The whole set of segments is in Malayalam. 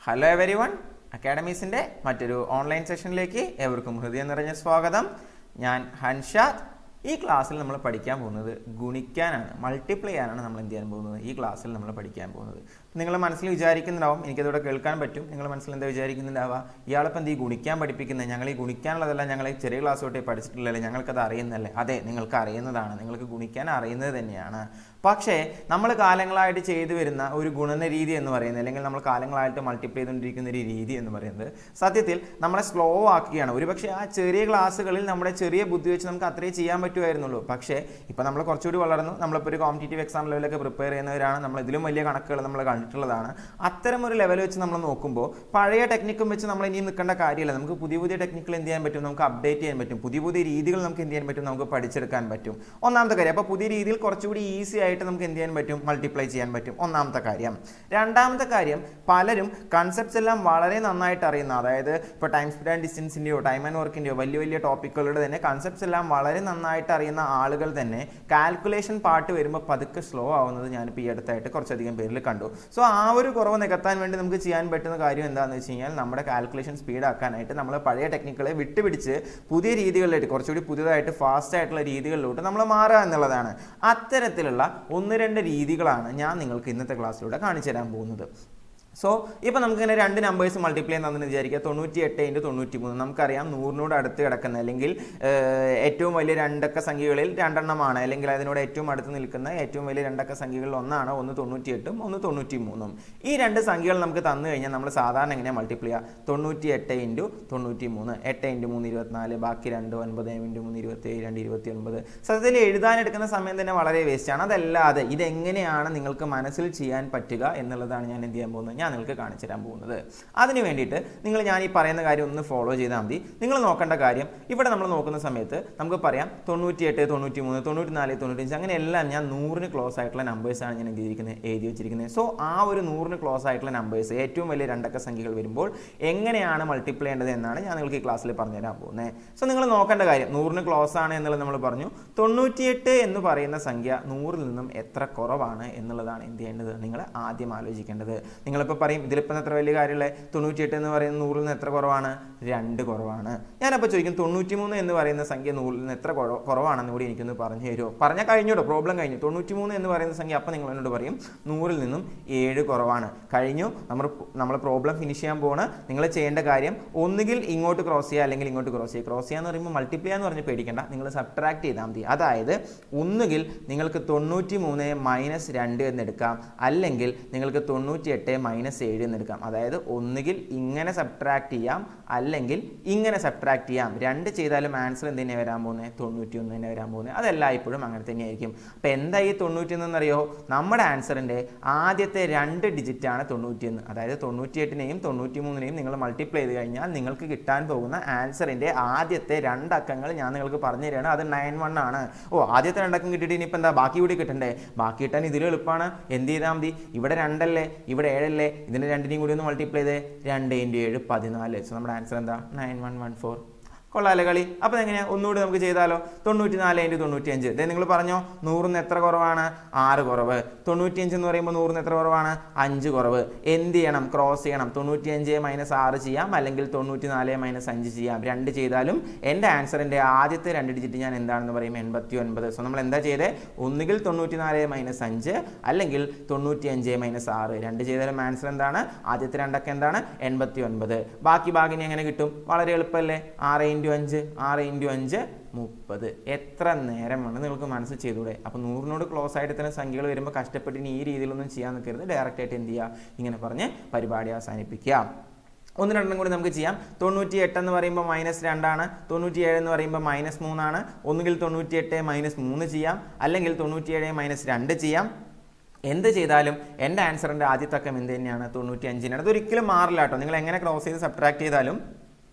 ഹലോ എവരി വൺ അക്കാഡമീസിൻ്റെ മറ്റൊരു ഓൺലൈൻ സെഷനിലേക്ക് ഏവർക്കും ഹൃദയം നിറഞ്ഞ സ്വാഗതം ഞാൻ ഹൻഷാദ് ഈ ക്ലാസ്സിൽ നമ്മൾ പഠിക്കാൻ പോകുന്നത് ഗുണിക്കാനാണ് മൾട്ടിപ്ലൈ ചെയ്യാനാണ് നമ്മൾ എന്ത് ചെയ്യാൻ പോകുന്നത് ഈ ക്ലാസ്സിൽ നമ്മൾ പഠിക്കാൻ പോകുന്നത് നിങ്ങൾ മനസ്സിൽ വിചാരിക്കുന്നുണ്ടാവും എനിക്കതോടെ കേൾക്കാൻ പറ്റും നിങ്ങൾ മനസ്സിൽ എന്താ വിചാരിക്കുന്നുണ്ടാവുക ഇയാളിപ്പോൾ എന്ത് ഈ ഗുണിക്കാൻ പഠിപ്പിക്കുന്നത് ഞങ്ങൾ ഈ ഗുണിക്കാനുള്ളതെല്ലാം ഞങ്ങൾ ഈ ചെറിയ ക്ലാസ് തൊട്ടേ പഠിച്ചിട്ടില്ലല്ലേ ഞങ്ങൾക്കത് അറിയുന്നല്ലേ അതെ നിങ്ങൾക്ക് അറിയുന്നതാണ് നിങ്ങൾക്ക് ഗുണിക്കാൻ അറിയുന്നത് തന്നെയാണ് പക്ഷേ നമ്മൾ കാലങ്ങളായിട്ട് ചെയ്തു വരുന്ന ഒരു ഗുണന രീതി എന്ന് പറയുന്നത് അല്ലെങ്കിൽ നമ്മൾ കാലങ്ങളായിട്ട് മൾട്ടിപ്ലൈ ചെയ്തുകൊണ്ടിരിക്കുന്ന ഒരു രീതി എന്ന് പറയുന്നത് സത്യത്തിൽ നമ്മളെ സ്ലോ ആക്കുകയാണ് ഒരുപക്ഷെ ആ ചെറിയ ക്ലാസ്സുകളിൽ നമ്മുടെ ചെറിയ ബുദ്ധി വെച്ച് നമുക്ക് അത്രയും ചെയ്യാൻ പറ്റുമായിരുന്നുള്ളൂ പക്ഷേ ഇപ്പോൾ നമ്മൾ കുറച്ചുകൂടി വളർന്നു നമ്മളിപ്പോൾ ഒരു കോമ്പറ്റേറ്റീവ് എക്സാം ലെവലൊക്കെ പ്രിപ്പയർ ചെയ്യുന്നവരാണ് നമ്മൾ ഇതിലും വലിയ കണക്കുകൾ നമ്മൾ കണ്ടിട്ടുള്ളതാണ് അത്തരം ഒരു ലെവൽ വെച്ച് നമ്മൾ നോക്കുമ്പോൾ പഴയ ടെക്നിക്കും വെച്ച് നമ്മൾ ഇനിയും നിൽക്കേണ്ട കാര്യമില്ല നമുക്ക് പുതിയ പുതിയ ടെക്നിക്കുകൾ എന്ത് ചെയ്യാൻ പറ്റും നമുക്ക് അപ്ഡേറ്റ് ചെയ്യാൻ പറ്റും പുതിയ പുതിയ രീതികൾ നമുക്ക് എന്ത് ചെയ്യാൻ പറ്റും നമുക്ക് പഠിച്ചെടുക്കാൻ പറ്റും ഒന്നാമത്തെ കാര്യം അപ്പോൾ പുതിയ രീതിയിൽ കുറച്ചുകൂടി ഈസി ആയിട്ട് നമുക്ക് എന്ത് ചെയ്യാൻ പറ്റും മൾട്ടിപ്ലൈ ചെയ്യാൻ പറ്റും ഒന്നാമത്തെ കാര്യം രണ്ടാമത്തെ കാര്യം പലരും കൺസെപ്റ്റ്സ് എല്ലാം വളരെ നന്നായിട്ട് അറിയുന്ന അതായത് ഇപ്പോൾ ടൈം സ്പീഡ് ആൻഡ് ഡിസ്റ്റൻസിൻ്റെയോ ടൈം ആൻഡ് വർക്കിൻ്റെയോ വലിയ വലിയ ടോപ്പിക്കുകളുടെ തന്നെ കൺസെപ്റ്റ്സ് എല്ലാം വളരെ നന്നായിട്ട് അറിയുന്ന ആളുകൾ തന്നെ കാൽക്കുലേഷൻ പാർട്ട് വരുമ്പോൾ പതുക്കെ സ്ലോ ആവുന്നത് ഞാനിപ്പോൾ ഈ അടുത്തായിട്ട് കുറച്ചധികം പേരിൽ കണ്ടു സോ ആ ഒരു കുറവ് നികത്താൻ വേണ്ടി നമുക്ക് ചെയ്യാൻ പറ്റുന്ന കാര്യം എന്താണെന്ന് വെച്ച് കഴിഞ്ഞാൽ നമ്മുടെ കാൽക്കുലേഷൻ സ്പീഡ് ആക്കാനായിട്ട് നമ്മൾ പഴയ ടെക്നിക്കുകളെ വിട്ടുപിടിച്ച് പുതിയ രീതികളിലേക്ക് കുറച്ചുകൂടി പുതിയതായിട്ട് ഫാസ്റ്റ് ആയിട്ടുള്ള രീതികളിലോട്ട് നമ്മൾ മാറുക എന്നുള്ളതാണ് അത്തരത്തിലുള്ള ഒന്ന് രണ്ട് രീതികളാണ് ഞാൻ നിങ്ങൾക്ക് ഇന്നത്തെ ക്ലാസ്സിലൂടെ കാണിച്ചു തരാൻ പോകുന്നത് സോ ഇപ്പോൾ നമുക്കിങ്ങനെ രണ്ട് നമ്പേഴ്സ് മൾട്ടിപ്ലൈ എന്താണെന്ന് വിചാരിക്കുക തൊണ്ണൂറ്റി എട്ട് ഇൻറ്റു തൊണ്ണൂറ്റി മൂന്ന് നമുക്കറിയാം നൂറിനോട് അടുത്ത് കിടക്കുന്ന അല്ലെങ്കിൽ ഏഹ്, ഏറ്റവും വലിയ രണ്ടക്ക സംഖ്യകളിൽ രണ്ടെണ്ണമാണ് അല്ലെങ്കിൽ അതിനോട് ഏറ്റവും അടുത്ത് നിൽക്കുന്ന ഏറ്റവും വലിയ രണ്ടക്ക സംഖ്യകളിൽ ഒന്നാണ് ഒന്ന് തൊണ്ണൂറ്റി എട്ടും ഒന്ന് തൊണ്ണൂറ്റി മൂന്നും ഈ രണ്ട് സംഖ്യകൾ നമുക്ക് തന്നു കഴിഞ്ഞാൽ നമ്മൾ സാധാരണ എങ്ങനെയാണ് മൾട്ടിപ്ലൈ ചെയ്യുക തൊണ്ണൂറ്റി എട്ട് ഇൻറ്റു തൊണ്ണൂറ്റി മൂന്ന് എട്ട് ഇൻറ്റു മൂന്ന് ഇരുപത്തിനാല് ബാക്കി രണ്ട് ഒൻപത് ഇൻറ്റു മൂന്ന് ഇരുപത്തി ഏഴ് രണ്ട് ഇരുപത്തി ഒൻപത് സത്യത്തിൽ എഴുതാനെടുക്കുന്ന സമയം തന്നെ വളരെ വേസ്റ്റാണ് അതല്ലാതെ ഇതെങ്ങനെയാണ് നിങ്ങൾക്ക് മനസ്സിൽ ചെയ്യാൻ പറ്റുക എന്നുള്ളതാണ് ഞാൻ എന്ത് ചെയ്യാൻ പോകുന്നത് ഞാൻ നിങ്ങൾക്ക് കാണിച്ചു തരാൻ പോകുന്നത് അതിന് വേണ്ടിയിട്ട് നിങ്ങൾ ഞാൻ ഈ പറയുന്ന കാര്യം ഒന്ന് ഫോളോ ചെയ്താൽ മതി നിങ്ങൾ നോക്കേണ്ട കാര്യം ഇവിടെ നമ്മൾ നോക്കുന്ന സമയത്ത് നമുക്ക് പറയാം തൊണ്ണൂറ്റിയെട്ട് തൊണ്ണൂറ്റി മൂന്ന് തൊണ്ണൂറ്റി നാല് തൊണ്ണൂറ്റഞ്ച് അങ്ങനെ എല്ലാം ഞാൻ നൂറിന് ക്ലോസ് ആയിട്ടുള്ള നമ്പേഴ്സാണ് ഞാൻ എന്ത് ചെയ്തിരിക്കുന്നത് എഴുതി വെച്ചിരിക്കുന്നത് സോ ആ ഒരു നൂറിന് ക്ലോസ് ആയിട്ടുള്ള നമ്പേഴ്സ് ഏറ്റവും വലിയ രണ്ടക്ക സംഖ്യകൾ വരുമ്പോൾ എങ്ങനെയാണ് മൾട്ടിപ്ലൈ ചെയ്യേണ്ടത് എന്നാണ് ഞാൻ നിങ്ങൾക്ക് ഈ ക്ലാസ്സിൽ പറഞ്ഞു തരാൻ പോകുന്നത് സോ നിങ്ങൾ നോക്കേണ്ട കാര്യം നൂറിന് ക്ലോസ് ആണ് എന്നുള്ളത് നമ്മൾ പറഞ്ഞു തൊണ്ണൂറ്റിയെട്ട് എന്ന് പറയുന്ന സംഖ്യ നൂറിൽ നിന്നും എത്ര കുറവാണ് എന്നുള്ളതാണ് എന്ത് ചെയ്യേണ്ടത് നിങ്ങൾ ആദ്യം ആലോചിക്കേണ്ടത് നിങ്ങളിപ്പോൾ പറയും ഇതിലിപ്പോൾ എത്ര വലിയ കാര്യമുള്ളത് തൊണ്ണൂറ്റിയെട്ട് എന്ന് പറയുന്ന നൂറിൽ നിന്ന് എത്ര കുറവാണ് രണ്ട് കുറവാണ് ഞാനപ്പോൾ ചോദിക്കും തൊണ്ണൂറ്റി മൂന്ന് എന്ന് പറയുന്ന സംഖ്യ നൂറിൽ നിന്ന് എത്ര കുറവ് കുറവാണെന്ന് കൂടി എനിക്കൊന്ന് പറഞ്ഞു തരുമോ പറഞ്ഞാൽ കഴിഞ്ഞോട്ടോ പ്രോബ്ലം കഴിഞ്ഞു തൊണ്ണൂറ്റി മൂന്ന് എന്ന് പറയുന്ന സംഖ്യ അപ്പോൾ നിങ്ങൾ എന്നോട് പറയും നൂറിൽ നിന്നും ഏഴ് കുറവാണ് കഴിഞ്ഞു നമ്മൾ നമ്മൾ പ്രോബ്ലം ഫിനിഷ് ചെയ്യാൻ പോണ് നിങ്ങൾ ചെയ്യേണ്ട കാര്യം ഒന്നുകിൽ ഇങ്ങോട്ട് ക്രോസ് ചെയ്യുക അല്ലെങ്കിൽ ഇങ്ങോട്ട് ക്രോസ് ചെയ്യുക ക്രോസ് ചെയ്യുക എന്ന് പറയുമ്പോൾ മൾട്ടിപ്ലൈ എന്ന് പറഞ്ഞ് പേടിക്കേണ്ട നിങ്ങൾ സബ്ട്രാക്ട് ചെയ്താൽ മതി അതായത് ഒന്നുകിൽ നിങ്ങൾക്ക് തൊണ്ണൂറ്റി മൂന്ന് മൈനസ് രണ്ട് എന്നെടുക്കാം അല്ലെങ്കിൽ നിങ്ങൾക്ക് തൊണ്ണൂറ്റി എട്ട് മൈനസ് ഏഴ് എന്നെടുക്കാം അതായത് ഒന്നുകിൽ ഇങ്ങനെ സബ്ട്രാക്ട് ചെയ്യാം അല്ലെങ്കിൽ ഇങ്ങനെ സബ്ട്രാക്ട് ചെയ്യാം രണ്ട് ചെയ്താലും ആൻസർ എന്ത് തന്നെയാണ് വരാൻ പോകുന്നത് തൊണ്ണൂറ്റി ഒന്ന് തന്നെ വരാൻ പോകുന്നത് അതെല്ലായ്പ്പോഴും അങ്ങനെ തന്നെയായിരിക്കും അപ്പോൾ എന്താ ഈ തൊണ്ണൂറ്റി ഒന്നെന്നറിയോ നമ്മുടെ ആൻസറിൻ്റെ ആദ്യത്തെ രണ്ട് ഡിജിറ്റാണ് തൊണ്ണൂറ്റിയൊന്ന് അതായത് തൊണ്ണൂറ്റിയെട്ടിനെയും തൊണ്ണൂറ്റി മൂന്നിനെയും നിങ്ങൾ മൾട്ടിപ്ലൈ ചെയ്ത് കഴിഞ്ഞാൽ നിങ്ങൾക്ക് കിട്ടാൻ പോകുന്ന ആൻസറിൻ്റെ ആദ്യത്തെ രണ്ടക്കങ്ങൾ ഞാൻ നിങ്ങൾക്ക് പറഞ്ഞു തരികയാണ് അത് നയൻ വൺ ആണ് ഓ ആദ്യത്തെ രണ്ടക്കം കിട്ടിയിട്ട് ഇനിയിപ്പോൾ എന്താ ബാക്കി കൂടി കിട്ടണ്ടേ ബാക്കി കിട്ടാൻ ഇതിലും എളുപ്പമാണ് എന്ത് ചെയ്താൽ മതി ഇവിടെ രണ്ടല്ലേ ഇവിടെ ഏഴല്ലേ ഇതിൻ്റെ രണ്ടിനെയും കൂടി ഒന്ന് മൾട്ടിപ്ലൈ ചെയ്തേ രണ്ട് ഇൻറ്റു ഏഴ് പതിനാല് സോ നമ്മുടെ ആൻസർ എന്താ നയൻ വൺ വൺ ഫോർ കൊള്ളാലോ കളി അപ്പോൾ എങ്ങനെയാണ് ഒന്നുകൂടി നമുക്ക് ചെയ്താലോ തൊണ്ണൂറ്റി നാല് ഇൻറ്റു തൊണ്ണൂറ്റി അഞ്ച് ഇതേ നിങ്ങൾ പറഞ്ഞോ നൂറിന് എത്ര കുറവാണ് ആറ് കുറവ് തൊണ്ണൂറ്റി അഞ്ച് എന്ന് പറയുമ്പോൾ നൂറിന് എത്ര കുറവാണ് അഞ്ച് കുറവ് എന്ത് ചെയ്യണം ക്രോസ് ചെയ്യണം തൊണ്ണൂറ്റി അഞ്ച് മൈനസ് ആറ് ചെയ്യാം അല്ലെങ്കിൽ തൊണ്ണൂറ്റി നാല് മൈനസ് അഞ്ച് ചെയ്യാം രണ്ട് ചെയ്താലും എൻ്റെ ആൻസറിൻ്റെ ആദ്യത്തെ രണ്ട് ഡിജിറ്റ് ഞാൻ എന്താണെന്ന് പറയും എൺപത്തി ഒൻപത് സോ നമ്മൾ എന്താ ചെയ്തേ ഒന്നുകിൽ തൊണ്ണൂറ്റി നാല് മൈനസ് അഞ്ച് അല്ലെങ്കിൽ തൊണ്ണൂറ്റി അഞ്ച് മൈനസ് ആറ് രണ്ട് ചെയ്താലും ആൻസർ എന്താണ് ആദ്യത്തെ രണ്ടൊക്കെ എന്താണ് എൺപത്തി ഒൻപത് ബാക്കി ഭാഗിനി എങ്ങനെ കിട്ടും വളരെ എളുപ്പമല്ലേ ആറ് ഇൻറ്റു അഞ്ച് ആറ് ഇൻറ്റു അഞ്ച് മുപ്പത് എത്ര നേരം വേണം നിങ്ങൾക്ക് മനസ്സിൽ ചെയ്തൂടെ അപ്പോൾ നൂറിനോട് ക്ലോസ് ആയിട്ട് ഇത്തരം സംഖ്യകൾ വരുമ്പോൾ കഷ്ടപ്പെട്ട് ഇനി ഈ രീതിയിലൊന്നും ചെയ്യാൻ നിൽക്കരുത് ഡയറക്റ്റ് ആയിട്ട് എന്ത് ചെയ്യുക ഇങ്ങനെ പറഞ്ഞ് പരിപാടി അവസാനിപ്പിക്കുക ഒന്ന് രണ്ടും കൂടി നമുക്ക് ചെയ്യാം തൊണ്ണൂറ്റി എട്ട് എന്ന് പറയുമ്പോൾ മൈനസ് രണ്ടാണ് തൊണ്ണൂറ്റി ഏഴ് എന്ന് പറയുമ്പോൾ മൈനസ് മൂന്നാണ് ഒന്നുകിൽ തൊണ്ണൂറ്റി എട്ട് മൈനസ് മൂന്ന് ചെയ്യാം അല്ലെങ്കിൽ തൊണ്ണൂറ്റി ഏഴ് മൈനസ് രണ്ട് ചെയ്യാം എന്ത് ചെയ്താലും എൻ്റെ ആൻസറിൻ്റെ ആദ്യത്തക്കം എന്ത് തന്നെയാണ് തൊണ്ണൂറ്റി അഞ്ചിനാണ് അതൊരിക്കലും മാറില്ല കേട്ടോ നിങ്ങൾ എങ്ങനെ ക്രോസ് ചെയ്ത് സബ്ട്രാക്ട് ചെയ്താലും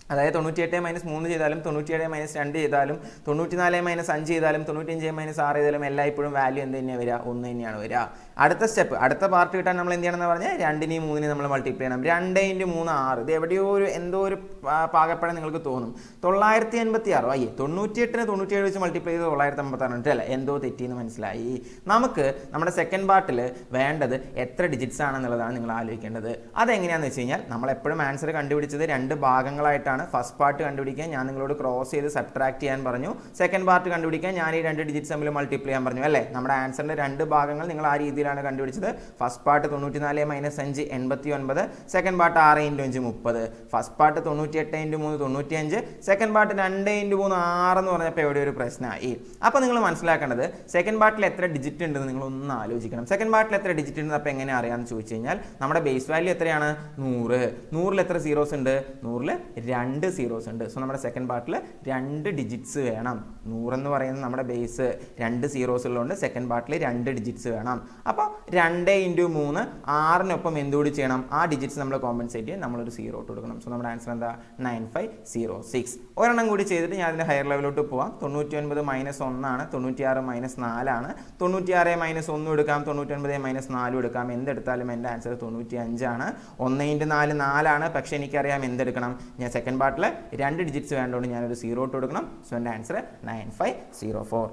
അതായത് തൊണ്ണൂറ്റിയെട്ട് മൈനസ് മൂന്ന് ചെയ്താലും തൊണ്ണൂറ്റിയേഴ് മൈനസ് രണ്ട് ചെയ്താലും തൊണ്ണൂറ്റിനാല് മൈനസ് അഞ്ച് ചെയ്താലും തൊണ്ണൂറ്റഞ്ച് മൈനസ് ആറ് ചെയ്താലും എല്ലായ്പ്പോഴും വാല്യൂ എന്ത് തന്നെയാണ് വരിക ഒന്ന് തന്നെയാണ് വരിക അടുത്ത സ്റ്റെപ്പ് അടുത്ത പാർട്ട് കിട്ടാൻ നമ്മൾ എന്ത് ചെയ്യണമെന്ന് പറഞ്ഞാൽ രണ്ടിനെയും മൂന്നിനെയും നമ്മൾ മൾട്ടിപ്ലൈ ചെയ്യണം രണ്ട് ഇൻറ്റു മൂന്ന് ആറ് ഇത് എവിടെയോ ഒരു എന്തോ ഒരു പാ- പാകപ്പഴം നിങ്ങൾക്ക് തോന്നും തൊള്ളായിരത്തി എൺപത്തി ആറ് അയ്യേ തൊണ്ണൂറ്റിയെട്ടിന് തൊണ്ണൂറ്റിയേഴ് വെച്ച് മൾട്ടിപ്ലൈ ചെയ്ത് തൊള്ളായിരത്തി അമ്പത്താറ് ഉണ്ട് അല്ലേ എന്തോ തെറ്റിയെന്ന് മനസ്സിലായി നമുക്ക് നമ്മുടെ സെക്കൻഡ് പാർട്ടിൽ വേണ്ടത് എത്ര ഡിജിറ്റ്സ് ആണെന്നുള്ളതാണ് നിങ്ങൾ ആലോചിക്കേണ്ടത് അതെങ്ങനെയാണെന്ന് വെച്ച് കഴിഞ്ഞാൽ നമ്മൾ എപ്പോഴും ആൻസർ കണ്ടുപിടിച്ചത് രണ്ട് ഭാഗങ്ങളായിട്ടാണ് ഫസ്റ്റ് പാർട്ട് കണ്ടുപിടിക്കാൻ ഞാൻ നിങ്ങളോട് ക്രോസ് ചെയ്ത് സബ്ട്രാക്ട് ചെയ്യാൻ പറഞ്ഞു സെക്കൻഡ് പാർട്ട് കണ്ടുപിടിക്കാൻ ഞാൻ ഈ രണ്ട് ഡിജിറ്റ്സ് തമ്മിൽ മൾട്ടിപ്ലൈ ചെയ്യാൻ പറഞ്ഞു അല്ലേ നമ്മുടെ ആൻസറിന്റെ രണ്ട് ഭാഗങ്ങൾ നിങ്ങൾ ആ രീതിയിലാണ് കണ്ടുപിടിച്ചത് ഫസ്റ്റ് പാർട്ട് തൊണ്ണൂറ്റിനാല് മൈനസ് അഞ്ച് എൺപത്തി ഒൻപത് സെക്കൻഡ് പാർട്ട് ആറ് ഇൻറ്റു അഞ്ച് മുപ്പത് ഫസ്റ്റ് പാർട്ട് തൊണ്ണൂറ്റി എട്ട് ഇൻറ്റു മൂന്ന് തൊണ്ണൂറ്റി അഞ്ച് സെക്കൻഡ് പാർട്ട് രണ്ട് ഇൻറ്റു മൂന്ന് ആറ് എന്ന് പറഞ്ഞപ്പോൾ എവിടെ ഒരു പ്രശ്നമായി അപ്പോൾ നിങ്ങൾ മനസ്സിലാക്കേണ്ടത് സെക്കൻഡ് പാർട്ടിൽ എത്ര ഡിജിറ്റ് ഉണ്ടെന്ന് നിങ്ങൾ ഒന്ന് ആലോചിക്കണം സെക്കൻഡ് പാർട്ടിൽ എത്ര ഡിജിറ്റ് ഉണ്ടെന്ന് അപ്പോൾ എങ്ങനെ അറിയാമെന്ന് ചോദിച്ചു കഴിഞ്ഞാൽ നമ്മുടെ ബേസ് വാല്യൂ എത്രയാണ് നൂറ് നൂറിൽ എത്ര സീറോസ് ഉണ്ട് നൂറിൽ രണ്ട് സീറോസ് ഉണ്ട് സോ നമ്മുടെ സെക്കൻഡ് പാർട്ടിൽ രണ്ട് ഡിജിറ്റ്സ് വേണം നൂറെന്ന് പറയുന്നത് നമ്മുടെ ബേസ് രണ്ട് സീറോസ് ഉള്ളതുകൊണ്ട് സെക്കൻഡ് പാർട്ടിൽ രണ്ട് ഡിജിറ്റ്സ് വേണം അപ്പോൾ രണ്ട് ഇൻറ്റു മൂന്ന് ആറിനൊപ്പം എന്തുകൂടി ചെയ്യണം ആ ഡിജിറ്റ്സ് നമ്മൾ കോമ്പൻസേറ്റ് ചെയ്യാൻ നമ്മളൊരു സീറോ ഇട്ട് കൊടുക്കണം സോ നമ്മുടെ ആൻസർ എന്താ നയൻ ഫൈവ് സീറോ സിക്സ് ഒരെണ്ണം കൂടി ചെയ്തിട്ട് ഞാൻ അതിൻ്റെ ഹയർ ലെവലിലോട്ട് പോവാം തൊണ്ണൂറ്റി ഒൻപത് മൈനസ് ഒന്നാണ് തൊണ്ണൂറ്റിയാറ് മൈനസ് നാലാണ് തൊണ്ണൂറ്റിയാറ് മൈനസ് ഒന്നും എടുക്കാം തൊണ്ണൂറ്റൊൻപത് മൈനസ് നാലും എടുക്കാം എന്തെടുത്താലും എൻ്റെ ആൻസർ തൊണ്ണൂറ്റി അഞ്ചാണ് ഒന്ന് ഇൻറ്റു നാല് നാലാണ് പക്ഷേ എനിക്കറിയാം എന്തെടുക്കണം ഞാൻ സെക്കൻഡ് പാർട്ടിൽ രണ്ട് ഡിജിറ്റ്സ് വേണ്ടതുകൊണ്ട് ഞാനൊരു സീറോ ഇട്ട് കൊടുക്കണം സോ എൻ്റെ answer nine five zero four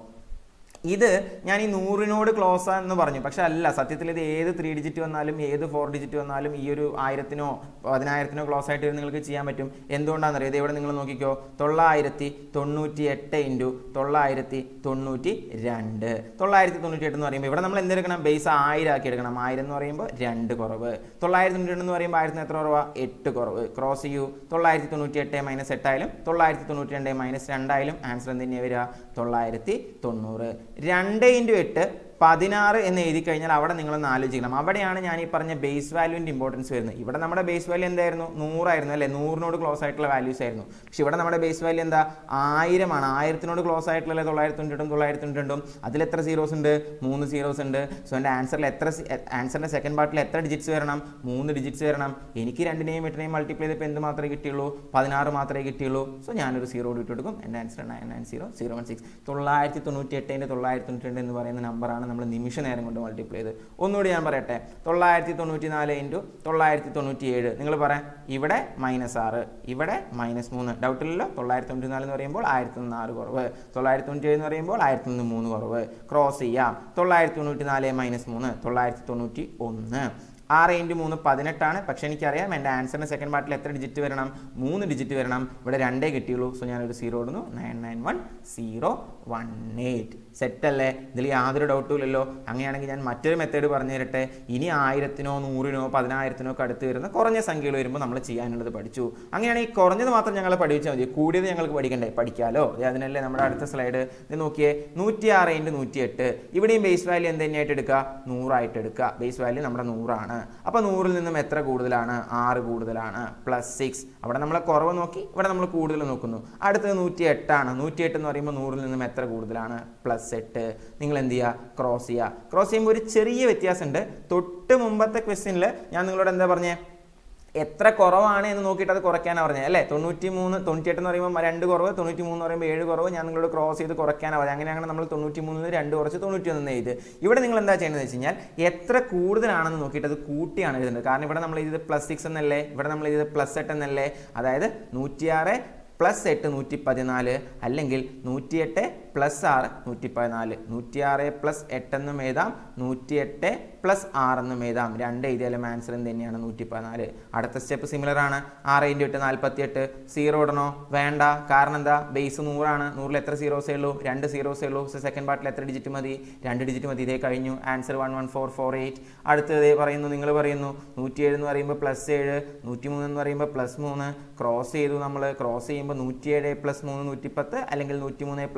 ഇത് ഞാൻ ഈ നൂറിനോട് ക്ലോസ് എന്ന് പറഞ്ഞു പക്ഷെ അല്ല സത്യത്തിൽ ഇത് ഏത് ത്രീ ഡിജിറ്റ് വന്നാലും ഏത് ഫോർ ഡിജിറ്റ് വന്നാലും ഈ ഒരു ആയിരത്തിനോ പതിനായിരത്തിനോ ക്ലോസ് ആയിട്ട് ഇത് നിങ്ങൾക്ക് ചെയ്യാൻ പറ്റും എന്തുകൊണ്ടാണെന്ന് അറിയാം ഇത് ഇവിടെ നിങ്ങൾ നോക്കിക്കോ തൊള്ളായിരത്തി തൊണ്ണൂറ്റി എട്ട് ഇൻറ്റു തൊള്ളായിരത്തി തൊണ്ണൂറ്റി രണ്ട് തൊള്ളായിരത്തി തൊണ്ണൂറ്റി എട്ട് എന്ന് പറയുമ്പോൾ ഇവിടെ നമ്മൾ എന്തെടുക്കണം ബേസ് ആയിരം ആക്കി എടുക്കണം ആയിരം എന്ന് പറയുമ്പോൾ രണ്ട് കുറവ് തൊള്ളായിരത്തി തൊണ്ണൂറ്റി രണ്ട് എന്ന് പറയുമ്പോൾ ആയിരത്തിന് എത്ര കുറവാ എട്ട് കുറവ് ക്രോസ് ചെയ്യൂ തൊള്ളായിരത്തി തൊണ്ണൂറ്റി എട്ട് മൈനസ് എട്ടായാലും തൊള്ളായിരത്തി തൊണ്ണൂറ്റി രണ്ട് മൈനസ് രണ്ടായാലും ആൻസർ എന്ത് തന്നെയാണ് വരിക തൊള്ളായിരത്തി തൊണ്ണൂറ് രണ്ട് ഇൻറ്റു എട്ട് പതിനാറ് എന്ന് എഴുതി കഴിഞ്ഞാൽ അവിടെ നിങ്ങളൊന്ന് ആലോചിക്കണം അവിടെയാണ് ഞാൻ ഈ പറഞ്ഞ ബേസ് വാല്യൂവിൻ്റെ ഇമ്പോർട്ടൻസ് വരുന്നത് ഇവിടെ നമ്മുടെ ബേസ് വാല്യൂ എന്തായിരുന്നു നൂറായിരുന്നു അല്ലേ നൂറിനോട് ക്ലോസ് ആയിട്ടുള്ള വാല്യൂസ് ആയിരുന്നു പക്ഷെ ഇവിടെ നമ്മുടെ ബേസ് വാല്യൂ എന്താ ആയിരമാണ് ആയിരത്തിനോട് ക്ലോസ് ആയിട്ടുള്ള തൊള്ളായിരത്തി തൊണ്ണൂറ്റും തൊള്ളായിരത്തി തൊണ്ണൂറ്റും അതിൽ എത്ര സീറോസ് ഉണ്ട് മൂന്ന് സീറോസ് ഉണ്ട് സോ എൻ്റെ ആൻസറിൽ എത്ര ആൻസറിൻ്റെ സെക്കൻഡ് പാർട്ടിൽ എത്ര ഡിജിറ്റ്സ് വരണം മൂന്ന് ഡിജിറ്റ്സ് വരണം എനിക്ക് രണ്ടിനെയും എട്ടിനെയും മൾട്ടിപ്ലൈ ചെയ്തപ്പോൾ എന്ത് മാത്രമേ കിട്ടിയുള്ളൂ പതിനാറ് മാത്രമേ കിട്ടിയുള്ളൂ സോ ഞാനൊരു സീറോ ഇട്ട് കൊടുക്കും എൻ്റെ answer nine nine zero zero one six തൊള്ളായിരത്തി തൊണ്ണൂറ്റി എട്ടിൻ്റെ തൊള്ളായിരത്തി തൊണ്ണൂറ്റി രണ്ട് എന്ന് പറയുന്ന നമ്പറാണ് നമ്മൾ നിമിഷ നേരം കൊണ്ട് മൾട്ടിപ്ലൈ ചെയ്ത് ഒന്നുകൂടി ഞാൻ പറയട്ടെ തൊള്ളായിരത്തി തൊണ്ണൂറ്റി നാല് ഇൻറ്റു തൊള്ളായിരത്തി തൊണ്ണൂറ്റി ഏഴ് നിങ്ങൾ പറയാം ഇവിടെ മൈനസ് ആറ് ഇവിടെ മൈനസ് മൂന്ന് ഡൗട്ടില്ലല്ലോ തൊള്ളായിരത്തി തൊണ്ണൂറ്റി നാല് എന്ന് പറയുമ്പോൾ ആയിരത്തി നിന്ന് ആറ് കുറവ് തൊള്ളായിരത്തി തൊണ്ണൂറ്റി ഏഴ് എന്ന് പറയുമ്പോൾ ആയിരത്തി നിന്ന് മൂന്ന് കുറവ് ക്രോസ് ചെയ്യാം തൊള്ളായിരത്തി തൊണ്ണൂറ്റി നാല് മൈനസ് മൂന്ന് തൊള്ളായിരത്തി തൊണ്ണൂറ്റി ഒന്ന് ആറ് ഇൻറ്റു മൂന്ന് പതിനെട്ടാണ് പക്ഷേ എനിക്കറിയാം എൻ്റെ ആൻസറിന് സെക്കൻഡ് പാർട്ടിൽ എത്ര ഡിജിറ്റ് വരണം മൂന്ന് ഡിജിറ്റ് വരണം ഇവിടെ രണ്ടേ കിട്ടിയുള്ളൂ സോ ഞാനൊരു സീറോ ഇടുന്നു nine nine one zero one eight set അല്ലേ ഇതിൽ യാതൊരു ഡൗട്ടും ഇല്ലല്ലോ അങ്ങനെയാണെങ്കിൽ ഞാൻ മറ്റൊരു മെത്തേഡ് പറഞ്ഞു തരട്ടെ ഇനി ആയിരത്തിനോ നൂറിനോ പതിനായിരത്തിനോ ഒക്കെ അടുത്ത് വരുന്ന കുറഞ്ഞ സംഖ്യകൾ വരുമ്പോൾ നമ്മൾ ചെയ്യാനുള്ളത് പഠിച്ചു അങ്ങനെയാണെങ്കിൽ കുറഞ്ഞത് മാത്രം ഞങ്ങൾ പഠിച്ചാൽ മതി കൂടിയത് ഞങ്ങൾക്ക് പഠിക്കണ്ടേ പഠിക്കാലോ ദേ അതിനല്ലേ നമ്മുടെ അടുത്ത സ്ലൈഡ് ഇത് നോക്കിയേ നൂറ്റി ആറ് ഇൻറ്റു നൂറ്റി എട്ട് ഇവിടെയും ബേസ് വാല്യൂ എന്ത് തന്നെയായിട്ട് എടുക്കുക നൂറായിട്ട് എടുക്കുക ബേസ് വാല്യൂ നമ്മുടെ നൂറാണ് അപ്പോൾ നൂറിൽ നിന്നും എത്ര കൂടുതലാണ് ആറ് കൂടുതലാണ് പ്ലസ് സിക്സ് അവിടെ നമ്മൾ കുറവ് നോക്കി ഇവിടെ നമ്മൾ കൂടുതൽ നോക്കുന്നു അടുത്തത് നൂറ്റി എട്ടാണ് നൂറ്റി എട്ട് എന്ന് പറയുമ്പോൾ നൂറിൽ നിന്നും എത്ര കൂടുതലാണ് പ്ലസ് എട്ട് നിങ്ങൾ എന്ത് ചെയ്യുക ക്രോസ് ചെയ്യുക ക്രോസ് ചെയ്യുമ്പോൾ ഒരു ചെറിയ വ്യത്യാസമുണ്ട് തൊട്ട് മുമ്പത്തെ ക്വസ്റ്റ്യനിൽ ഞാൻ നിങ്ങളോട് എന്താ പറഞ്ഞേ എത്ര കുറവാണ് എന്ന് നോക്കിയിട്ട് അത് കുറയ്ക്കാനാണ് പറഞ്ഞത് അല്ലേ തൊണ്ണൂറ്റി മൂന്ന് തൊണ്ണൂറ്റിയെട്ട് എന്ന് പറയുമ്പോൾ രണ്ട് കുറവ് തൊണ്ണൂറ്റി മൂന്ന് പറയുമ്പോൾ ഏഴ് കുറവ് ഞാൻ നിങ്ങളോട് ക്രോസ് ചെയ്ത് കുറയ്ക്കാനാണ് പറഞ്ഞത് അങ്ങനെയാണ് നമ്മൾ തൊണ്ണൂറ്റി മൂന്നിന് രണ്ട് കുറച്ച് തൊണ്ണൂറ്റി ഒന്ന് എഴുതി ഇവിടെ നിങ്ങൾ എന്താ ചെയ്യുന്നത് വെച്ച് കഴിഞ്ഞാൽ എത്ര കൂടുതലാണെന്ന് നോക്കിയിട്ട് അത് കൂട്ടിയാണ് എഴുതുന്നത് കാരണം ഇവിടെ നമ്മൾ ഇത് പ്ലസ് സിക്സ് എന്നല്ലേ ഇവിടെ നമ്മൾ ഇത് പ്ലസ് എട്ട് എന്നല്ലേ അതായത് നൂറ്റിയാറ് പ്ലസ് എട്ട് നൂറ്റി പതിനാല് അല്ലെങ്കിൽ നൂറ്റിയെട്ട് പ്ലസ് ആറ് നൂറ്റി പതിനാല് നൂറ്റിയാറ് പ്ലസ് എട്ടെന്നും എഴുതാം നൂറ്റിയെട്ട് പ്ലസ് ആറെന്നും എഴുതാം രണ്ട് എഴുതിയാലും ആൻസർ തന്നെയാണ് നൂറ്റി പതിനാല് അടുത്ത സ്റ്റെപ്പ് സിമിലർ ആണ് ആറ് ഇൻറ്റു എട്ട് നാൽപ്പത്തി എട്ട് സീറോ ഇടണോ വേണ്ട കാരണം എന്താ ബേസ് നൂറാണ് നൂറിൽ എത്ര സീറോസേ ഉള്ളൂ രണ്ട് സീറോസേ ഉള്ളൂ സോ സെക്കൻഡ് പാർട്ടിൽ എത്ര ഡിജിറ്റ് മതി രണ്ട് ഡിജിറ്റ് മതി ഇതേ കഴിഞ്ഞു answer one one four four eight അടുത്തത് ഇതേ പറയുന്നു നിങ്ങൾ പറയുന്നു നൂറ്റിയേഴ് എന്ന് പറയുമ്പോൾ പ്ലസ് ഏഴ് നൂറ്റി മൂന്ന് എന്ന് പറയുമ്പോൾ പ്ലസ് മൂന്ന് ക്രോസ് ചെയ്തു നമ്മൾ ക്രോസ് ചെയ്യുമ്പോൾ നൂറ്റിയേഴ് പ്ലസ് മൂന്ന് നൂറ്റിപ്പത്ത് അല്ലെങ്കിൽ നൂറ്റി മൂന്ന് പ്ലസ് ഏഴ്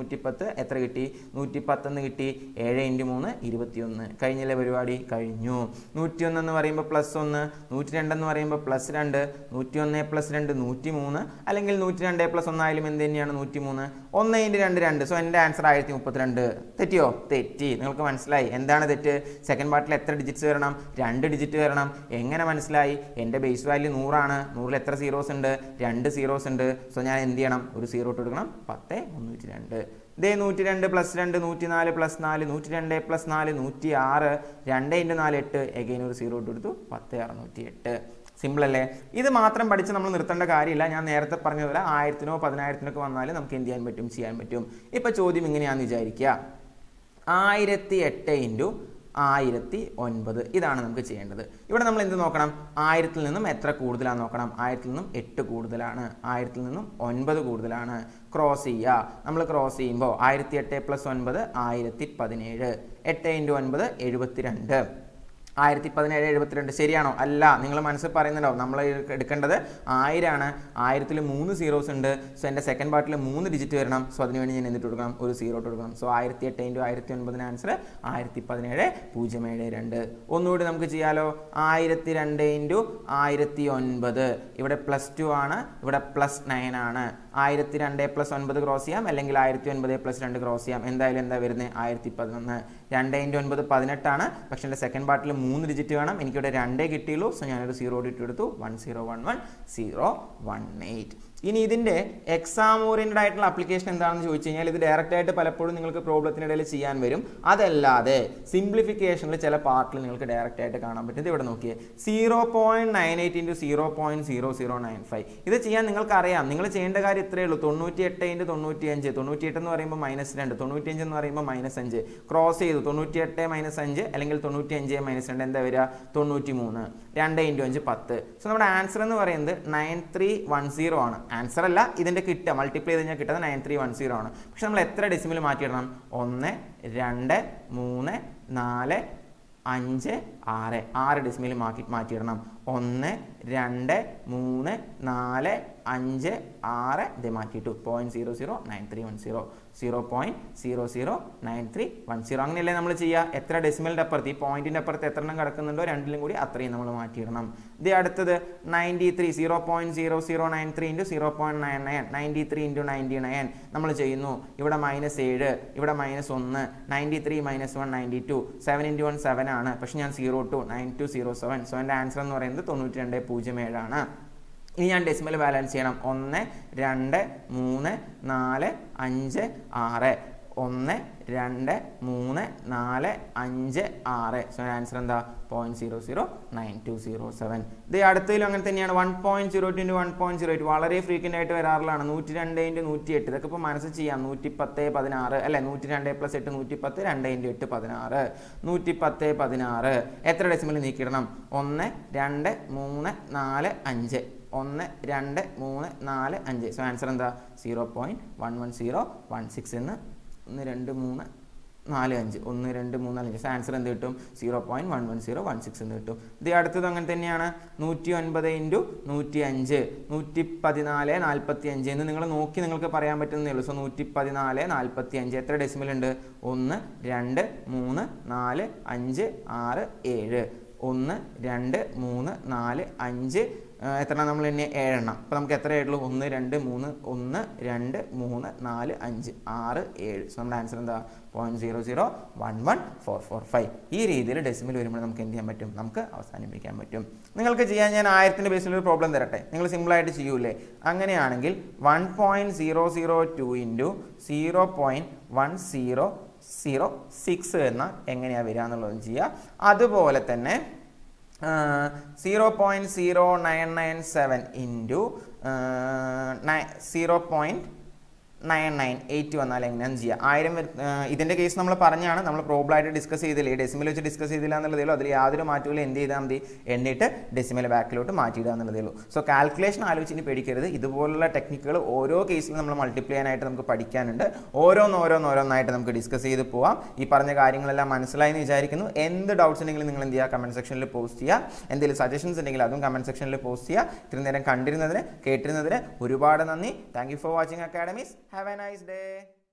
നൂറ്റിപ്പത്ത് എത്ര കിട്ടി നൂറ്റിപ്പത്തെന്ന് കിട്ടി ഏഴ് ഇൻറ്റു മൂന്ന് ഇരുപത്തിയൊന്ന് കഴിഞ്ഞില്ലേ പരിപാടി കഴിഞ്ഞു നൂറ്റിയൊന്ന് എന്ന് പറയുമ്പോൾ പ്ലസ് ഒന്ന് നൂറ്റി രണ്ടെന്ന് പറയുമ്പോൾ പ്ലസ് രണ്ട് നൂറ്റി ഒന്ന് പ്ലസ് രണ്ട് നൂറ്റി മൂന്ന് അല്ലെങ്കിൽ നൂറ്റി രണ്ട് പ്ലസ് ഒന്നായാലും എന്ത് തന്നെയാണ് നൂറ്റി മൂന്ന് ഒന്ന് ഇൻറ്റു രണ്ട് രണ്ട് സോ എൻ്റെ ആൻസർ ആയിരത്തി മുപ്പത്തിരണ്ട് തെറ്റിയോ തെറ്റി നിങ്ങൾക്ക് മനസ്സിലായി എന്താണ് തെറ്റ് സെക്കൻഡ് പാർട്ടിൽ എത്ര ഡിജിറ്റ്സ് വരണം രണ്ട് ഡിജിറ്റ് വരണം എങ്ങനെ മനസ്സിലായി എൻ്റെ ബേസ് വാല്യൂ നൂറാണ് നൂറിൽ എത്ര സീറോസ് ഉണ്ട് രണ്ട് സീറോസ് ഉണ്ട് സോ ഞാൻ എന്ത് ചെയ്യണം ഒരു സീറോ ഇട്ട് കൊടുക്കണം പത്ത് മുന്നൂറ്റി രണ്ട് ഇതേ നൂറ്റി രണ്ട് പ്ലസ് രണ്ട് നൂറ്റി നാല് പ്ലസ് നാല് നൂറ്റി രണ്ട് പ്ലസ് നാല് നൂറ്റി ആറ് രണ്ട് ഇൻറ്റു നാല് എട്ട് എഗെയിൻ ഒരു സീറോ ഇട്ട് കൊടുത്തു പത്ത് അറുന്നൂറ്റി എട്ട് സിമ്പിൾ അല്ലേ ഇത് മാത്രം പഠിച്ച് നമ്മൾ നിർത്തേണ്ട കാര്യമില്ല ഞാൻ നേരത്തെ പറഞ്ഞതുപോലെ ആയിരത്തിനോ പതിനായിരത്തിനോ ഒക്കെ വന്നാൽ നമുക്ക് എന്ത് ചെയ്യാൻ പറ്റും ചെയ്യാൻ പറ്റും ഇപ്പം ചോദ്യം ഇങ്ങനെയാണെന്ന് വിചാരിക്കുക ആയിരത്തി എട്ട് ഇൻറ്റു ആയിരത്തി ഒൻപത് ഇതാണ് നമുക്ക് ചെയ്യേണ്ടത് ഇവിടെ നമ്മൾ എന്ത് നോക്കണം ആയിരത്തിൽ നിന്നും എത്ര കൂടുതലാണെന്ന് നോക്കണം ആയിരത്തിൽ നിന്നും എട്ട് കൂടുതലാണ് ആയിരത്തിൽ നിന്നും ഒൻപത് കൂടുതലാണ് ക്രോസ് ചെയ്യുക നമ്മൾ ക്രോസ് ചെയ്യുമ്പോൾ ആയിരത്തി എട്ട് പ്ലസ് ഒൻപത് ആയിരത്തി പതിനേഴ് എട്ട് ഇൻറ്റു ഒൻപത് എഴുപത്തി രണ്ട് ആയിരത്തി പതിനേഴ് എഴുപത്തിരണ്ട് ശരിയാണോ അല്ല നിങ്ങൾ മനസ്സിൽ പറയുന്നുണ്ടാവും നമ്മൾ എടുക്കേണ്ടത് ആയിരമാണ് ആയിരത്തിൽ മൂന്ന് സീറോസ് ഉണ്ട് സോ എൻ്റെ സെക്കൻഡ് പാർട്ടിൽ മൂന്ന് ഡിജിറ്റ് വരണം സോ അതിന് വേണ്ടി ഞാൻ എന്നിട്ട് കൊടുക്കണം ഒരു സീറോ ഇട്ട് കൊടുക്കണം സോ ആയിരത്തി എട്ട് ഇൻറ്റു ആയിരത്തി ഒൻപതിന് ആൻസർ ആയിരത്തി പതിനേഴ് പൂജ്യം ഏഴ് രണ്ട് ഒന്നുകൂടി നമുക്ക് ചെയ്യാലോ ആയിരത്തി രണ്ട് ഇൻറ്റു ആയിരത്തി ഒൻപത് ഇവിടെ പ്ലസ് ടു ആണ് ഇവിടെ പ്ലസ് നയൻ ആണ് ആയിരത്തി രണ്ട് പ്ലസ് ഒൻപത് ക്രോസ് ചെയ്യാം അല്ലെങ്കിൽ ആയിരത്തി ഒൻപത് പ്ലസ് രണ്ട് ക്രോസ് ചെയ്യാം എന്തായാലും എന്താ വരുന്നത് ആയിരത്തി പതിനൊന്ന് രണ്ട് ഇൻറ്റു ഒൻപത് പതിനെട്ടാണ് പക്ഷേ എൻ്റെ സെക്കൻഡ് പാർട്ടിൽ മൂന്ന് ഡിജിറ്റ് വേണം എനിക്കിവിടെ രണ്ടേ കിട്ടിയുള്ളൂ സോ ഞാനൊരു സീറോ ഇട്ട് എടുത്തു one zero one one zero one eight ഇനി ഇതിൻ്റെ എക്സാം ഓറിയൻറ്റഡ് ആയിട്ടുള്ള ആപ്ലിക്കേഷൻ എന്താണെന്ന് ചോദിച്ചു കഴിഞ്ഞാൽ ഇത് ഡയറക്റ്റ് ആയിട്ട് പലപ്പോഴും നിങ്ങൾക്ക് പ്രോബ്ലത്തിനിടയിൽ ചെയ്യാൻ വരും അതല്ലാതെ സിംപ്ലിഫിക്കേഷനിൽ ചില പാർട്ടിൽ നിങ്ങൾക്ക് ഡയറക്റ്റ് ആയിട്ട് കാണാൻ പറ്റും ഇത് ഇവിടെ നോക്കിയേ zero point nine eight into zero point zero zero nine five ഇത് ചെയ്യാൻ നിങ്ങൾക്ക് അറിയാം നിങ്ങൾ ചെയ്യേണ്ട കാര്യം ഇത്രയേ ഉള്ളൂ തൊണ്ണൂറ്റി എട്ട് ഇൻറ്റു തൊണ്ണൂറ്റി അഞ്ച് തൊണ്ണൂറ്റി എട്ട് എന്ന് പറയുമ്പോൾ മൈനസ് രണ്ട് തൊണ്ണൂറ്റി അഞ്ച് എന്ന് പറയുമ്പോൾ മൈനസ് അഞ്ച് ക്രോസ് ചെയ്തു തൊണ്ണൂറ്റി എട്ട് മൈനസ് അഞ്ച് അല്ലെങ്കിൽ തൊണ്ണൂറ്റി അഞ്ച് മൈനസ് രണ്ട് എന്താ വരിക തൊണ്ണൂറ്റി മൂന്ന് രണ്ട് ഇൻറ്റു അഞ്ച് പത്ത് സോ നമ്മുടെ ആൻസർ എന്ന് പറയുന്നത് നയൻ ത്രീ വൺ സീറോ ആണ് ആൻസർ അല്ല ഇതിൻ്റെ കിട്ടുക മൾട്ടിപ്ലൈ ചെയ്ത് കഴിഞ്ഞാൽ കിട്ടുന്നത് നയൻ ത്രീ വൺ സീറോ ആണ് പക്ഷെ നമ്മൾ എത്ര ഡെസിമൽ മാറ്റിയിടണം ഒന്ന് രണ്ട് മൂന്ന് നാല് അഞ്ച് ആറ് ആറ് ഡെസിമൽ മാറ്റി മാറ്റിയിടണം ഒന്ന് രണ്ട് മൂന്ന് നാല് അഞ്ച് ആറ് ഇത് മാറ്റിയിട്ടു point zero zero nine three one zero zero point zero zero nine three one zero അങ്ങനെയല്ലേ നമ്മൾ ചെയ്യുക എത്ര ഡെസിമലിൻ്റെ അപ്പുറത്ത് ഈ പോയിന്റിൻ്റെ അപ്പുറത്ത് എത്ര എണ്ണം കിടക്കുന്നുണ്ടോ രണ്ടിലും കൂടി അത്രയും നമ്മൾ മാറ്റിയിടണം ഇത് അടുത്തത് ninety three zero point zero zero nine three into zero point nine nine ninety three into ninety nine നമ്മൾ ചെയ്യുന്നു ഇവിടെ മൈനസ് ഏഴ് ഇവിടെ മൈനസ് ഒന്ന് ninety three minus one ninety two seven into one seven ആണ് പക്ഷേ ഞാൻ zero two nine two zero seven so എൻ്റെ ആൻസർ എന്ന് പറയുന്നത് തൊണ്ണൂറ്റി രണ്ട് പൂജ്യം ഏഴാണ് ഇനി ഞാൻ ഡെസിമൽ ബാലൻസ് ചെയ്യണം ഒന്ന് രണ്ട് മൂന്ന് നാല് അഞ്ച് ആറ് ഒന്ന് രണ്ട് മൂന്ന് നാല് അഞ്ച് ആറ് സോ ആൻസർ എന്താ point zero zero nine two zero seven ഇത് അടുത്തതിലും അങ്ങനെ തന്നെയാണ് one point zero two into one point zero eight വളരെ ഫ്രീക്വൻ്റ് ആയിട്ട് വരാറുള്ളതാണ് നൂറ്റി രണ്ട് ഇൻറ്റു നൂറ്റി എട്ട് ഇതൊക്കെ ഇപ്പോൾ മനസ്സിൽ ചെയ്യാം നൂറ്റി പത്ത് പതിനാറ് അല്ലെ നൂറ്റി രണ്ട് പ്ലസ് എട്ട് നൂറ്റി പത്ത് രണ്ട് ഇൻറ്റു എട്ട് പതിനാറ് നൂറ്റി പത്ത് പതിനാറ് എത്ര ഡെസിമൽ നീക്കിയിടണം ഒന്ന് രണ്ട് മൂന്ന് നാല് അഞ്ച് ഒന്ന് രണ്ട് മൂന്ന് നാല് അഞ്ച് സോ ആൻസർ എന്താ zero point one one zero one six എന്ന് ഒന്ന് രണ്ട് മൂന്ന് നാല് അഞ്ച് ഒന്ന് രണ്ട് മൂന്ന് നാല് അഞ്ച് സോ ആൻസർ എന്ത് കിട്ടും zero point one one zero one six എന്ന് കിട്ടും ഇത് അടുത്തത് അങ്ങനെ തന്നെയാണ് നൂറ്റി ഒൻപത് ഇൻറ്റു നൂറ്റി അഞ്ച് നൂറ്റി പതിനാല് നാൽപ്പത്തി അഞ്ച് എന്ന് നിങ്ങൾ നോക്കി നിങ്ങൾക്ക് പറയാൻ പറ്റുന്നേ ഉള്ളൂ സോ നൂറ്റി പതിനാല് നാൽപ്പത്തി അഞ്ച് എത്ര ഡെസിമൽ ഉണ്ട് ഒന്ന് രണ്ട് മൂന്ന് നാല് അഞ്ച് ആറ് ഏഴ് ഒന്ന് രണ്ട് മൂന്ന് നാല് അഞ്ച് എത്ര നമ്മൾ ഇനി ഏഴെണ്ണം അപ്പോൾ നമുക്ക് എത്ര ആയിട്ടുള്ളൂ ഒന്ന് രണ്ട് മൂന്ന് ഒന്ന് രണ്ട് മൂന്ന് നാല് അഞ്ച് ആറ് ഏഴ് സോ നമ്മുടെ ആൻസർ എന്താ point zero zero one one four four five ഈ രീതിയിൽ ഡെസിമൽ വരുമ്പോൾ നമുക്ക് എന്ത് ചെയ്യാൻ പറ്റും നമുക്ക് അവസാനിപ്പിക്കാൻ പറ്റും നിങ്ങൾക്ക് ചെയ്യാൻ ഞാൻ ആയിരത്തിൻ്റെ ബേസിൽ ഒരു പ്രോബ്ലം തരട്ടെ നിങ്ങൾ സിമ്പിളായിട്ട് ചെയ്യൂലേ അങ്ങനെയാണെങ്കിൽ one point zero zero two into zero point one zero zero six എന്ന എങ്ങനെയാണ് വരിക എന്നുള്ളതും ചെയ്യുക അതുപോലെ തന്നെ zero point zero nine nine seven into zero point nine nine eight വന്നാൽ എങ്ങനെയാണ് ചെയ്യുക ആയിരം ഇതിൻ്റെ കേസ് നമ്മൾ പറഞ്ഞാണ് നമ്മൾ പ്രോബ്ലമായിട്ട് ഡിസ്കസ് ചെയ്തില്ല ഈ ഡെസിമൽ വെച്ച് ഡിസ്കസ് ചെയ്തില്ല എന്നുള്ളതേ ഉള്ളൂ അതിൽ യാതൊരു മാറ്റവും എന്ത് ചെയ്താൽ മതി എന്നിട്ട് ഡെസിമൽ ബാക്കിലോട്ട് മാറ്റിയിടുക എന്നുള്ളതേ ഉള്ളൂ സോ കാൽക്കുലേഷൻ ആലോചിച്ച് ഇനി പേടിക്കരുത് ഇതുപോലുള്ള ടെക്നിക്കുകൾ ഓരോ കേസിലും നമ്മൾ മൾട്ടിപ്ലൈ ചെയ്യാനായിട്ട് നമുക്ക് പഠിക്കാനുണ്ട് ഓരോന്ന് ഓരോന്ന് ഓരോന്നായിട്ട് നമുക്ക് ഡിസ്കസ് ചെയ്ത് പോവാം ഈ പറഞ്ഞ കാര്യങ്ങളെല്ലാം മനസ്സിലായി എന്ന് വിചാരിക്കുന്നു എന്ത് ഡൗട്ട്സ് ഉണ്ടെങ്കിലും നിങ്ങൾ എന്ത് ചെയ്യുക കമൻറ്റ് സെക്ഷനിൽ പോസ്റ്റ് ചെയ്യുക എന്തെങ്കിലും സജഷൻസ് ഉണ്ടെങ്കിൽ അതും കമൻറ്റ് സെക്ഷനിൽ പോസ്റ്റ് ചെയ്യുക ഇത്രയും നേരം കണ്ടിരുന്നതിന് കേട്ടിരുന്നതിന് ഒരുപാട് നന്ദി thank you for watching academies Have a nice day.